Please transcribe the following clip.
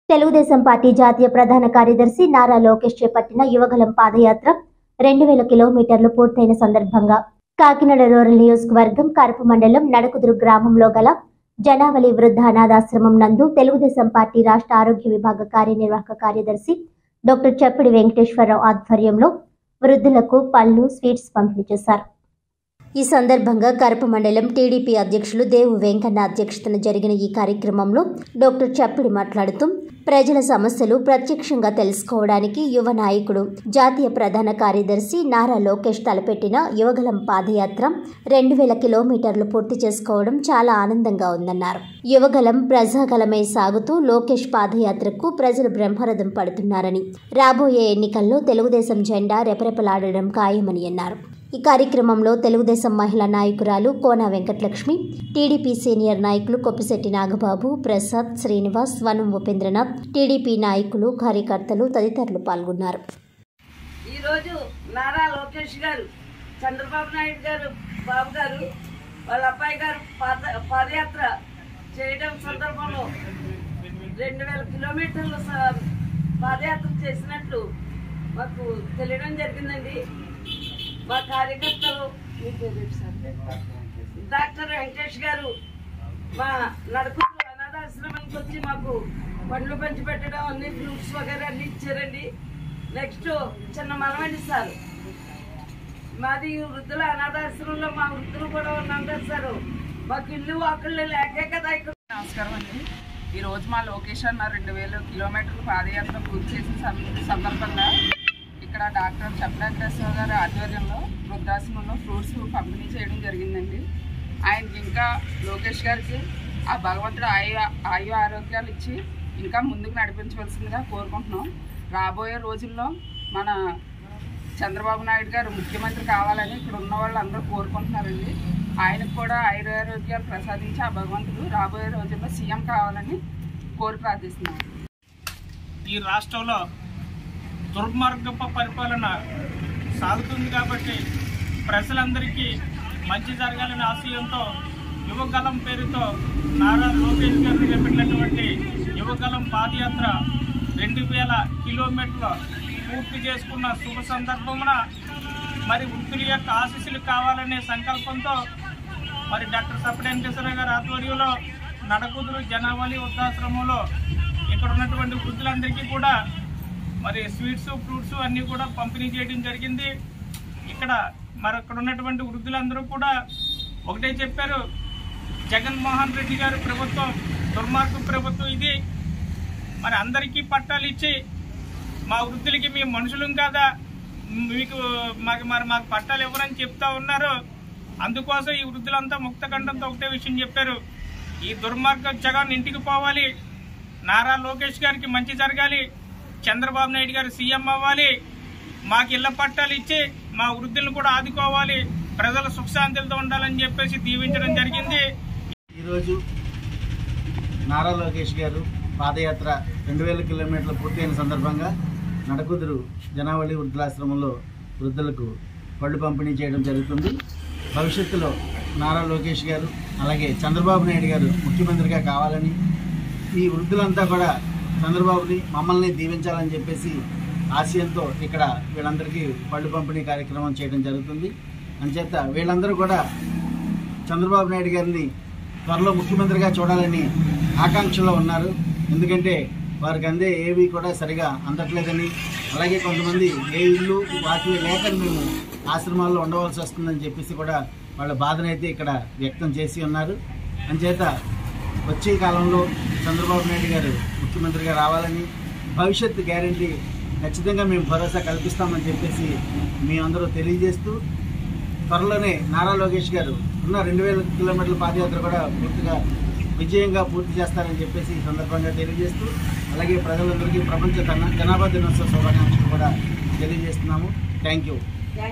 Telugu Desam party జాతీయ ప్రధాన కార్యదర్శి నారా లోకేష్ చేపట్టిన యువగలం పాదయాత్ర రెండు వేల కిలోమీటర్లు పూర్తయిన సందర్భంగా కాకినాడ రూరల్ నియోజకవర్గం కరపు మండలం నడకుదురు గ్రామంలో గల జనావళి వృద్ధ అనాథాశ్రమం నందు తెలుగుదేశం పార్టీ రాష్ట్ర ఆరోగ్య విభాగ కార్యనిర్వాహక కార్యదర్శి డాక్టర్ చెప్పిడి వెంకటేశ్వరరావు ఆధ్వర్యంలో వృద్ధులకు పళ్ళు స్వీట్స్ పంపిణీ చేశారు ఈ సందర్భంగా కరప మండలం టీడీపీ అధ్యక్షులు దేవు వెంకన్న అధ్యక్షతన జరిగిన ఈ కార్యక్రమంలో డాక్టర్ చప్పిడి మాట్లాడుతూ ప్రజల సమస్యలు ప్రత్యక్షంగా తెలుసుకోవడానికి యువ నాయకుడు జాతీయ ప్రధాన కార్యదర్శి నారా లోకేష్ తలపెట్టిన యువగలం పాదయాత్ర రెండు వేల కిలోమీటర్లు పూర్తి చేసుకోవడం చాలా ఆనందంగా ఉందన్నారు యువగలం ప్రజాగలమై సాగుతూ లోకేష్ పాదయాత్రకు ప్రజలు బ్రహ్మరథం పడుతున్నారని రాబోయే ఎన్నికల్లో తెలుగుదేశం జెండా రెపరెపలాడడం ఖాయమని అన్నారు ఈ కార్యక్రమంలో తెలుగుదేశం మహిళా నాయకురాలు కోన వెంకటలక్ష్మి టీడీపీ సీనియర్ నాయకులు కొప్పిశెట్టి నాగబాబు ప్రసాద్ శ్రీనివాస్ వనం ఉపేంద్రనాథ్ టీడీపీ నాయకులు కార్యకర్తలు తదితరులు పాల్గొన్నారు ఈరోజు నారా లోకేష్ గారు చంద్రబాబు నాయుడు గారు బాబు గారు వాళ్ళ అబ్బాయి గారు పాద పాదయాత్ర చేయడం సందర్భంలో రెండు వేల కిలోమీటర్లు స- పాదయాత్ర చేసినట్లు మాకు తెలియడం జరిగిందండి మా కార్యకర్తలు మీ పేరు ఏంటి సార్? డాక్టర్ వెంకటేష్ గారు మా నడుపు అనాథాశ్రమానికి వచ్చి మాకు పండ్లు పంచి పెట్టడం అన్ని ఫ్రూట్స్ వగేరా అన్ని ఇచ్చారండి నెక్స్ట్ చిన్న మనవండి సార్ మాది వృద్ధుల అనాథాశ్రమంలో మా వృద్ధులు కూడా ఉన్నాం కదా సార్ మాకు ఇల్లు వాకిళ్ళు లేకే కదా ఇక్కడ నమస్కారం అండి ఈరోజు మా లోకేష్ అన్న రెండు వేల కిలోమీటర్లు పాదయాత్ర పూర్తి చేసిన సం- సందర్భంగా ఇక్కడ డాక్టర్ చెప్పడాగ్రేశ్వర గారి ఆధ్వర్యంలో వృద్ధాశ్రమంలో ఫ్రూట్స్ పంపిణీ చేయడం జరిగిందండి ఆయనకి ఇంకా లోకేష్ గారికి ఆ భగవంతుడు ఆయు ఆయు ఆరోగ్యాలు ఇచ్చి ఇంకా ముందుకు నడిపించవలసిందిగా కోరుకుంటున్నాం రాబోయే రోజుల్లో మన చంద్రబాబు నాయుడు గారు ముఖ్యమంత్రి కావాలని ఇక్కడ ఉన్న వాళ్ళు అందరూ కోరుకుంటున్నారండి ఆయనకు కూడా ఆయురారోగ్యాలు ప్రసాదించి ఆ భగవంతుడు రాబోయే రోజుల్లో సీఎం కావాలని కోరి ప్రార్థిస్తున్నాం ఈ రాష్ట్రంలో దుర్మార్గపు పరిపాలన సాగుతుంది కాబట్టి ప్రజలందరికీ మంచి జరగాలనే ఆశయంతో యువగలం పేరుతో నారా లోకేష్ గారు చేపట్టినటువంటి యువగలం పాదయాత్ర రెండు వేల కిలోమీటర్ల పూర్తి చేసుకున్న శుభ సందర్భమున మరి వృత్తుల యొక్క ఆశీస్సులు కావాలనే సంకల్పంతో మరి డాక్టర్ సప్పటి వెంకటేశ్వర గారి ఆధ్వర్యంలో నడకుదురు జనావళి వృద్ధాశ్రమంలో ఇక్కడ ఉన్నటువంటి వృద్ధులందరికీ కూడా మరి స్వీట్స్ ఫ్రూట్స్ అన్నీ కూడా పంపిణీ చేయడం జరిగింది ఇక్కడ మరి అక్కడ ఉన్నటువంటి వృద్ధులందరూ కూడా ఒకటే చెప్పారు జగన్మోహన్ రెడ్డి గారి ప్రభుత్వం దుర్మార్గ ప్రభుత్వం ఇది మరి అందరికీ పట్టాలు ఇచ్చి మా వృద్ధులకి మేము మనుషులం కాదా మీకు మాకు మరి మాకు పట్టాలు ఇవ్వరని చెప్తా ఉన్నారు అందుకోసం ఈ వృద్ధులంతా ముక్తఖండంతో ఒకటే విషయం చెప్పారు ఈ దుర్మార్గ జగన్ ఇంటికి పోవాలి నారా లోకేష్ గారికి మంచి జరగాలి చంద్రబాబు నాయుడు గారు సీఎం అవ్వాలి మాకు ఇళ్ల పట్టాలు ఇచ్చి మా వృద్ధులను కూడా ఆదుకోవాలి ప్రజల సుఖశాంతులతో ఉండాలని చెప్పేసి దీవించడం జరిగింది ఈరోజు నారా లోకేష్ గారు పాదయాత్ర రెండు వేల కిలోమీటర్లు పూర్తయిన సందర్భంగా నడకుదురు జనావళి వృద్ధులాశ్రమంలో వృద్ధులకు పళ్ళు పంపిణీ చేయడం జరుగుతుంది భవిష్యత్తులో నారా లోకేష్ గారు అలాగే చంద్రబాబు నాయుడు గారు ముఖ్యమంత్రిగా కావాలని ఈ వృద్ధులంతా కూడా చంద్రబాబుని మమ్మల్ని దీవించాలని చెప్పేసి ఆశయంతో ఇక్కడ వీళ్ళందరికీ పళ్ళు పంపిణీ కార్యక్రమం చేయడం జరుగుతుంది అంచేత వీళ్ళందరూ కూడా చంద్రబాబు నాయుడు గారిని త్వరలో ముఖ్యమంత్రిగా చూడాలని ఆకాంక్షలో ఉన్నారు ఎందుకంటే వారికి అందే ఏవి కూడా సరిగా అందట్లేదని అలాగే కొంతమంది ఏ ఇల్లు వాటిని లేక మేము ఆశ్రమాల్లో ఉండవలసి వస్తుందని చెప్పేసి కూడా వాళ్ళ బాధనైతే ఇక్కడ వ్యక్తం చేసి ఉన్నారు అంచేత వచ్చే కాలంలో చంద్రబాబు నాయుడు గారు ముఖ్యమంత్రిగా రావాలని భవిష్యత్తు గ్యారంటీ ఖచ్చితంగా మేము భరోసా కల్పిస్తామని చెప్పేసి మీ అందరూ తెలియజేస్తూ త్వరలోనే నారా లోకేష్ గారు ఉన్న రెండు వేల కిలోమీటర్ల పాదయాత్ర కూడా పూర్తిగా విజయంగా పూర్తి చేస్తారని చెప్పేసి ఈ సందర్భంగా తెలియజేస్తూ అలాగే ప్రజలందరికీ ప్రపంచ జనా- జనాభా దినోత్సవ శుభాకాంక్షలు కూడా తెలియజేస్తున్నాము థ్యాంక్ యూ